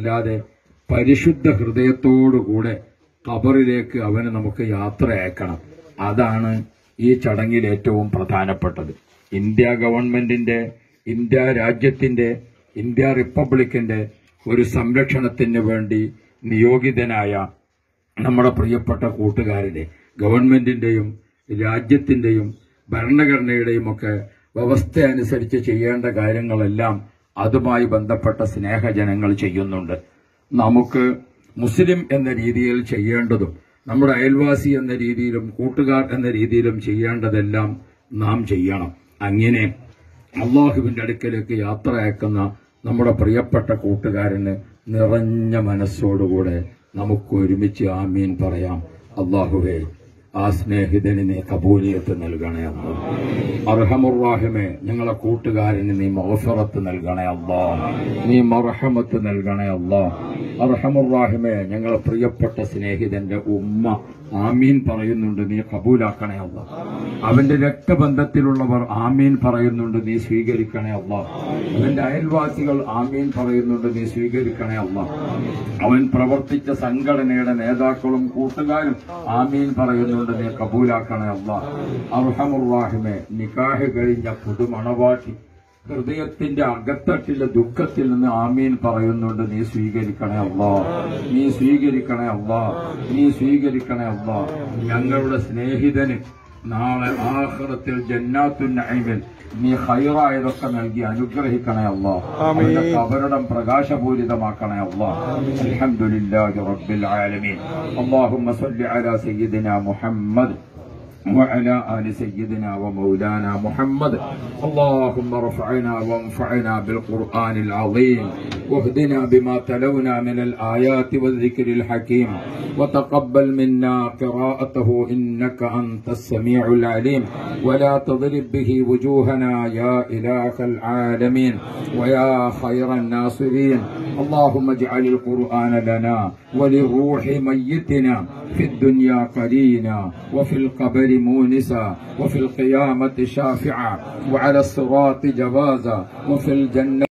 അല്ലാതെ പരിശുദ്ധ ഹൃദയത്തോടുകൂടെ ഖബറിലേക്ക് അവന് നമുക്ക് യാത്ര അയക്കണം അതാണ് ഈ ചടങ്ങിൽ ഏറ്റവും പ്രധാനപ്പെട്ടത് ഇന്ത്യ ഗവൺമെന്റിന്റെ ഇന്ത്യ രാജ്യത്തിന്റെ ഇന്ത്യ റിപ്പബ്ലിക്കിന്റെ ഒരു സംരക്ഷണത്തിന് വേണ്ടി നിയോഗിതനായ നമ്മുടെ പ്രിയപ്പെട്ട കൂട്ടുകാരുടെ ഗവൺമെന്റിന്റെയും രാജ്യത്തിന്റെയും ഭരണഘടനയുടെയും ഒക്കെ വ്യവസ്ഥ അനുസരിച്ച് ചെയ്യേണ്ട കാര്യങ്ങളെല്ലാം അതുമായി ബന്ധപ്പെട്ട സ്നേഹജനങ്ങൾ ചെയ്യുന്നുണ്ട് നമുക്ക് മുസ്ലിം എന്ന രീതിയിൽ ചെയ്യേണ്ടതും നമ്മുടെ അയൽവാസി എന്ന രീതിയിലും കൂട്ടുകാർ എന്ന രീതിയിലും ചെയ്യേണ്ടതെല്ലാം നാം ചെയ്യണം അങ്ങനെ അള്ളാഹുവിന്റെ അടുക്കലേക്ക് യാത്ര അയക്കുന്ന നമ്മുടെ പ്രിയപ്പെട്ട കൂട്ടുകാരന് നിറഞ്ഞ മനസ്സോടുകൂടെ നമുക്ക് ഒരുമിച്ച് ആമീൻ പറയാം അള്ളാഹുവേ ആ സ്നേഹിതന് നീ കബൂലിയത്ത് നൽകണേ അല്ലോ അർഹമുറാഹിമേ ഞങ്ങളെ കൂട്ടുകാരന് നീ മൗഫറത്ത് നൽകണേ അല്ലോ നീ മർഹമത്ത് നൽകണേ അല്ലോ അർഹമുറാഹിമേ ഞങ്ങളെ പ്രിയപ്പെട്ട സ്നേഹിതന്റെ ഉമ്മ ആമീൻ പറയുന്നുണ്ട് നീ കബൂലാക്കണേ അല്ല അവന്റെ രക്തബന്ധത്തിലുള്ളവർ ആമീൻ പറയുന്നുണ്ട് നീ സ്വീകരിക്കണേ അല്ല അവന്റെ അയൽവാസികൾ ആമീൻ പറയുന്നുണ്ട് നീ സ്വീകരിക്കണേ അല്ല അവൻ പ്രവർത്തിച്ച സംഘടനയുടെ നേതാക്കളും കൂട്ടുകാരും ആമീൻ പറയുന്നുണ്ട് നീ കബൂലാക്കണേ അല്ല അർഹമുറാഹിമെ നിക്കാഹ് കഴിഞ്ഞ പുതുമണവാട്ടി ഹൃദയത്തിന്റെ അകത്തട്ടിലെ ദുഃഖത്തിൽ നിന്ന് ആമീൻ പറയുന്നുണ്ട് നീ സ്വീകരിക്കണേ അല്ലാ നീ സ്വീകരിക്കണേ അല്ലാ നീ സ്വീകരിക്കണേ അല്ലാ ഞങ്ങളുടെ സ്നേഹിതന് നാളെ ആഹ്റത്തിൽ ജന്നാത്തുൻ നഈമിൽ നീ ഹൈറായതൊക്കെ നൽകി അനുഗ്രഹിക്കണേ അല്ലാ അവന്റെ കബറിടം പ്രകാശപൂരിതമാക്കണേ അല്ലാ അൽഹംദുലില്ലാഹി റബ്ബിൽ ആലമീൻ അല്ലാഹുമ്മ സ്വല്ലി അലാ സയ്യിദിനാ മുഹമ്മദ് وعلى آل سيدنا ومولانا محمد اللهم ارفعنا وانفعنا بالقرآن العظيم واهدنا بما تلونا من الآيات والذكر الحكيم وتقبل منا قراءته إنك أنت السميع العليم ولا تضرب به وجوهنا يا إله العالمين ويا خير الناصرين اللهم اجعل القرآن لنا ولروح ميتنا في الدنيا قرينا وفي القبر مونسا وفي القيامة شافعا وعلى الصراط جوازا وفي الجنة